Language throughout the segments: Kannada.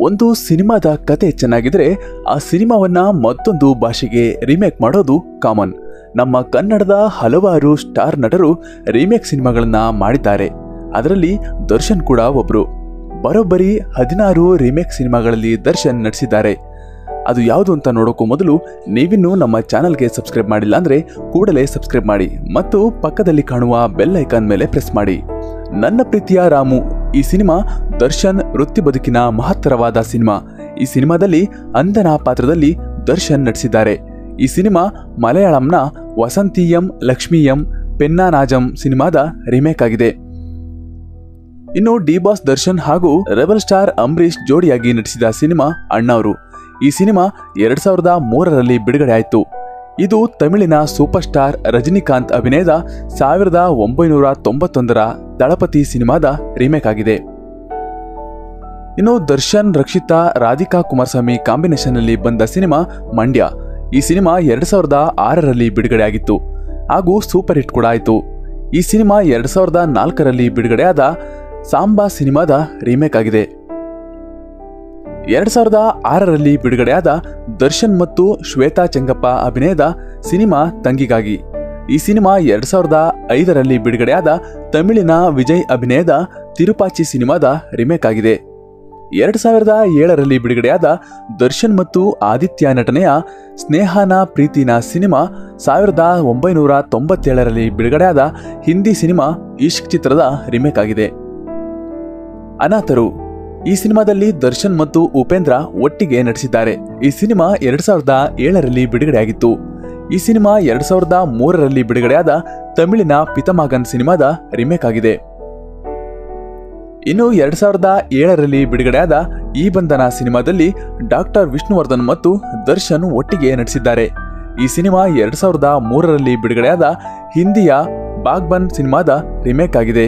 ಒಂದು ಸಿನಿಮಾದ ಕತೆ ಚೆನ್ನಾಗಿದ್ರೆ ಆ ಸಿನಿಮಾವನ್ನ ಮತ್ತೊಂದು ಭಾಷೆಗೆ ರೀಮೇಕ್ ಮಾಡೋದು ಕಾಮನ್ ನಮ್ಮ ಕನ್ನಡದ ಹಲವಾರು ಸ್ಟಾರ್ ನಟರು ರೀಮೇಕ್ ಸಿನಿಮಾಗಳನ್ನ ಮಾಡಿದ್ದಾರೆ ಅದರಲ್ಲಿ ದರ್ಶನ್ ಕೂಡ ಒಬ್ರು ಬರೋಬ್ಬರಿ ಹದಿನಾರು ರೀಮೇಕ್ ಸಿನಿಮಾಗಳಲ್ಲಿ ದರ್ಶನ್ ನಟಿಸಿದ್ದಾರೆ ಅದು ಯಾವುದು ಅಂತ ನೋಡೋಕ್ಕೂ ಮೊದಲು ನೀವಿನ್ನೂ ನಮ್ಮ ಚಾನಲ್ಗೆ ಸಬ್ಸ್ಕ್ರೈಬ್ ಮಾಡಿಲ್ಲ ಅಂದ್ರೆ ಕೂಡಲೇ ಸಬ್ಸ್ಕ್ರೈಬ್ ಮಾಡಿ ಮತ್ತು ಪಕ್ಕದಲ್ಲಿ ಕಾಣುವ ಬೆಲ್ ಐಕಾನ್ ಮೇಲೆ ಪ್ರೆಸ್ ಮಾಡಿ ನನ್ನ ಪ್ರೀತಿಯ ರಾಮು ಈ ಸಿನಿಮಾ ದರ್ಶನ್ ವೃತ್ತಿ ಬದುಕಿನ ಮಹತ್ತರವಾದ ಸಿನಿಮಾ ಈ ಸಿನಿಮಾದಲ್ಲಿ ಅಂದನ ಪಾತ್ರದಲ್ಲಿ ದರ್ಶನ್ ನಟಿಸಿದ್ದಾರೆ ಈ ಸಿನಿಮಾ ಮಲಯಾಳಂನ ವಸಂತೀಯಂ ಲಕ್ಷ್ಮೀಯಂ ಪೆನ್ನಾನಾಜಂ ಸಿನಿಮಾದ ರಿಮೇಕ್ ಆಗಿದೆ ಇನ್ನು ಡಿ ಬಾಸ್ ದರ್ಶನ್ ಹಾಗೂ ರೆಬಲ್ ಸ್ಟಾರ್ ಅಂಬರೀಶ್ ಜೋಡಿಯಾಗಿ ನಟಿಸಿದ ಸಿನಿಮಾ ಅಣ್ಣವರು ಈ ಸಿನಿಮಾ ಎರಡ್ ಸಾವಿರದ ಮೂರರಲ್ಲಿ ಬಿಡುಗಡೆ ಆಯಿತು ಇದು ತಮಿಳಿನ ಸೂಪರ್ ಸ್ಟಾರ್ ರಜನಿಕಾಂತ್ ಅಭಿನಯದ ಸಾವಿರದ ಒಂಬೈನೂರ ತೊಂಬತ್ತೊಂದರ ದಳಪತಿ ಸಿನಿಮಾದ ರೀಮೇಕ್ ಆಗಿದೆ ಇನ್ನು ದರ್ಶನ್ ರಕ್ಷಿತಾ ರಾಧಿಕಾ ಕುಮಾರಸ್ವಾಮಿ ಕಾಂಬಿನೇಷನ್ನಲ್ಲಿ ಬಂದ ಸಿನಿಮಾ ಮಂಡ್ಯ ಈ ಸಿನಿಮಾ ಎರಡ್ ಸಾವಿರದ ಆರರಲ್ಲಿ ಬಿಡುಗಡೆ ಆಗಿತ್ತು ಹಾಗೂ ಸೂಪರ್ ಹಿಟ್ ಕೂಡ ಆಯಿತು ಈ ಸಿನಿಮಾ ಎರಡ್ ಸಾವಿರದ ನಾಲ್ಕರಲ್ಲಿ ಬಿಡುಗಡೆಯಾದ ಸಾಂಬಾ ಸಿನಿಮಾದ ರೀಮೇಕ್ ಆಗಿದೆ ಎರಡ್ ಸಾವಿರದ ಆರರಲ್ಲಿ ಬಿಡುಗಡೆಯಾದ ದರ್ಶನ್ ಮತ್ತು ಶ್ವೇತಾ ಚೆಂಗಪ್ಪ ಅಭಿನಯದ ಸಿನಿಮಾ ತಂಗಿಗಾಗಿ ಈ ಸಿನಿಮಾ ಎರಡ್ ಸಾವಿರದ ಐದರಲ್ಲಿ ಬಿಡುಗಡೆಯಾದ ತಮಿಳಿನ ವಿಜಯ್ ಅಭಿನಯದ ತಿರುಪಾಚಿ ಸಿನಿಮಾದ ರಿಮೇಕ್ ಆಗಿದೆ ಎರಡ್ ಸಾವಿರದ ಏಳರಲ್ಲಿ ಬಿಡುಗಡೆಯಾದ ದರ್ಶನ್ ಮತ್ತು ಆದಿತ್ಯ ನಟನೆಯ ಸ್ನೇಹನ ಪ್ರೀತಿನ ಸಿನಿಮಾ ಸಾವಿರದ ಒಂಬೈನೂರ ತೊಂಬತ್ತೇಳರಲ್ಲಿ ಬಿಡುಗಡೆಯಾದ ಹಿಂದಿ ಸಿನಿಮಾ ಇಶ್ಕ್ ಚಿತ್ರದ ರಿಮೇಕ್ ಆಗಿದೆ ಅನಾಥರು ಈ ಸಿನಿಮಾದಲ್ಲಿ ದರ್ಶನ್ ಮತ್ತು ಉಪೇಂದ್ರ ಒಟ್ಟಿಗೆ ನಟಿಸಿದ್ದಾರೆ ಈ ಸಿನಿಮಾ ಎರಡ್ ಸಾವಿರದ ಏಳರಲ್ಲಿ ಬಿಡುಗಡೆಯಾಗಿತ್ತು ಈ ಸಿನಿಮಾ ಎರಡ್ ಸಾವಿರದ ಮೂರರಲ್ಲಿ ಬಿಡುಗಡೆಯಾದ ತಮಿಳಿನ ಪಿತಮಾಗನ್ ಸಿನಿಮಾದ ರಿಮೇಕ್ ಆಗಿದೆ ಇನ್ನು ಎರಡ್ ಸಾವಿರದ ಏಳರಲ್ಲಿ ಬಿಡುಗಡೆಯಾದ ಈ ಬಂಧನ ಸಿನಿಮಾದಲ್ಲಿ ಡಾಕ್ಟರ್ ವಿಷ್ಣುವರ್ಧನ್ ಮತ್ತು ದರ್ಶನ್ ಒಟ್ಟಿಗೆ ನಟಿಸಿದ್ದಾರೆ ಈ ಸಿನಿಮಾ ಎರಡ್ ಸಾವಿರದ ಮೂರರಲ್ಲಿ ಬಿಡುಗಡೆಯಾದ ಹಿಂದಿಯ ಬಾಗ್ಬನ್ ಸಿನಿಮಾದ ರಿಮೇಕ್ ಆಗಿದೆ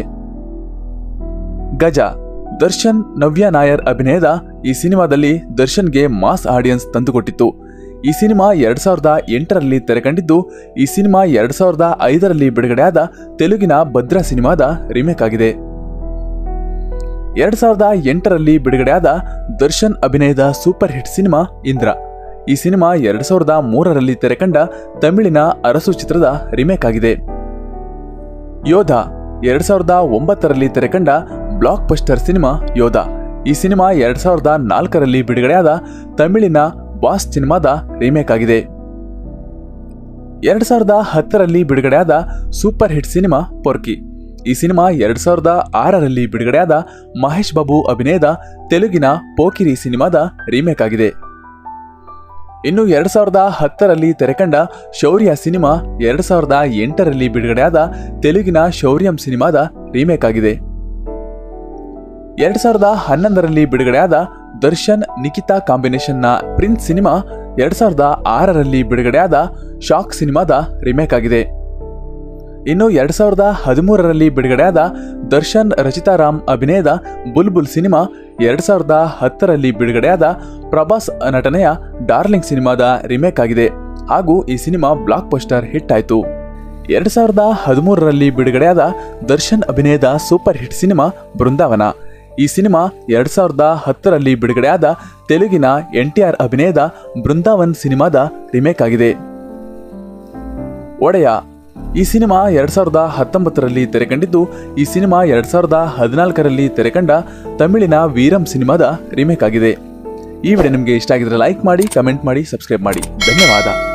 ಗಜ ದರ್ಶನ್ ನವ್ಯ ನಾಯರ್ ಅಭಿನಯದ ಈ ಸಿನಿಮಾದಲ್ಲಿ ದರ್ಶನ್ಗೆ ಮಾಸ್ ಆಡಿಯನ್ಸ್ ತಂದುಕೊಟ್ಟಿತ್ತು ಈ ಸಿನಿಮಾ ಎರಡ್ ಸಾವಿರದ ಎಂಟರಲ್ಲಿ ತೆರೆಕಂಡಿದ್ದು ಈ ಸಿನಿಮಾ ಎರಡ್ ಸಾವಿರದ ಐದರಲ್ಲಿ ಬಿಡುಗಡೆಯಾದ ತೆಲುಗಿನ ಭದ್ರಾ ಸಿನಿಮಾದ ರಿಮೇಕ್ ಆಗಿದೆ ಎರಡ್ ಸಾವಿರದ ಎಂಟರಲ್ಲಿ ಬಿಡುಗಡೆಯಾದ ದರ್ಶನ್ ಅಭಿನಯದ ಸೂಪರ್ ಹಿಟ್ ಸಿನಿಮಾ ಇಂದ್ರ ಈ ಸಿನಿಮಾ ಎರಡ್ ಸಾವಿರದ ಮೂರರಲ್ಲಿ ತೆರೆಕಂಡ ತಮಿಳಿನ ಅರಸು ಚಿತ್ರದ ರಿಮೇಕ್ ಆಗಿದೆ ಯೋಧ ಎರಡ್ ಸಾವಿರದ ಒಂಬತ್ತರಲ್ಲಿ ತೆರೆಕಂಡ ಬ್ಲಾಕ್ ಬಸ್ಟರ್ ಸಿನಿಮಾ ಯೋಧ ಈ ಸಿನಿಮಾ ಎರಡ್ ಸಾವಿರದ ನಾಲ್ಕರಲ್ಲಿ ಬಿಡುಗಡೆಯಾದ ತಮಿಳಿನ ಬಾಸ್ ಸಿನಿಮಾದ ರೀಮೇಕ್ ಆಗಿದೆ ಎರಡ್ ಸಾವಿರದ ಹತ್ತರಲ್ಲಿ ಬಿಡುಗಡೆಯಾದ ಸೂಪರ್ ಹಿಟ್ ಸಿನಿಮಾ ಪೊರ್ಕಿ ಈ ಸಿನಿಮಾ ಎರಡ್ ಸಾವಿರದ ಆರರಲ್ಲಿ ಬಿಡುಗಡೆಯಾದ ಮಹೇಶ್ ಬಾಬು ಅಭಿನಯದ ತೆಲುಗಿನ ಪೋಕಿರಿ ಸಿನಿಮಾದ ರೀಮೇಕ್ ಆಗಿದೆ ಇನ್ನು ಎರಡ್ ಸಾವಿರದ ಹತ್ತರಲ್ಲಿ ತೆರೆಕಂಡ ಶೌರ್ಯ ಸಿನಿಮಾ ಎರಡ್ ಸಾವಿರದ ಎಂಟರಲ್ಲಿ ಬಿಡುಗಡೆಯಾದ ತೆಲುಗಿನ ಶೌರ್ಯಂ ಸಿನಿಮಾದ ರೀಮೇಕ್ ಆಗಿದೆ ಎರಡ್ ಸಾವಿರದ ಹನ್ನೊಂದರಲ್ಲಿ ಬಿಡುಗಡೆಯಾದ ದರ್ಶನ್ ನಿಖಿತಾ ಕಾಂಬಿನೇಷನ್ನ ಪ್ರಿನ್ಸ್ ಸಿನಿಮಾ ಎರಡ್ ಸಾವಿರದ ಆರರಲ್ಲಿ ಬಿಡುಗಡೆಯಾದ ಶಾಕ್ ಸಿನಿಮಾದ ರಿಮೇಕ್ ಆಗಿದೆ ಇನ್ನು ಎರಡ್ ಸಾವಿರದ ಹದಿಮೂರರಲ್ಲಿ ಬಿಡುಗಡೆಯಾದ ದರ್ಶನ್ ರಚಿತಾ ರಾಮ್ ಅಭಿನಯದ ಬುಲ್ಬುಲ್ ಸಿನಿಮಾ ಎರಡ್ ಸಾವಿರದ ಹತ್ತರಲ್ಲಿ ಬಿಡುಗಡೆಯಾದ ಪ್ರಭಾಸ್ ನಟನೆಯ ಡಾರ್ಲಿಂಗ್ ಸಿನಿಮಾದ ರಿಮೇಕ್ ಆಗಿದೆ ಹಾಗೂ ಈ ಸಿನಿಮಾ ಬ್ಲಾಕ್ ಬಸ್ಟರ್ ಹಿಟ್ ಆಯಿತು ಎರಡ್ ಸಾವಿರದ ಹದಿಮೂರರಲ್ಲಿ ಬಿಡುಗಡೆಯಾದ ದರ್ಶನ್ ಅಭಿನಯದ ಸೂಪರ್ ಹಿಟ್ ಸಿನಿಮಾ ಬೃಂದಾವನ ಈ ಸಿನಿಮಾ ಎರಡ್ ಸಾವಿರದ ಹತ್ತರಲ್ಲಿ ಬಿಡುಗಡೆಯಾದ ತೆಲುಗಿನ ಎನ್ ಟಿ ಆರ್ ಅಭಿನಯದ ಬೃಂದಾವನ್ ಸಿನಿಮಾದ ರಿಮೇಕ್ ಆಗಿದೆ ಒಡೆಯ ಈ ಸಿನಿಮಾ ಎರಡ್ ಸಾವಿರದ ಹತ್ತೊಂಬತ್ತರಲ್ಲಿ ತೆರೆಕಂಡಿದ್ದು ಈ ಸಿನಿಮಾ ಎರಡ್ ಸಾವಿರದ ಹದಿನಾಲ್ಕರಲ್ಲಿ ತೆರೆಕಂಡ ತಮಿಳಿನ ವೀರಂ ಸಿನಿಮಾದ ರಿಮೇಕ್ ಆಗಿದೆ ಈ ವಿಡಿಯೋ ನಿಮಗೆ ಇಷ್ಟ ಆಗಿದ್ರೆ ಲೈಕ್ ಮಾಡಿ ಕಮೆಂಟ್ ಮಾಡಿ ಸಬ್ಸ್ಕ್ರೈಬ್ ಮಾಡಿ ಧನ್ಯವಾದ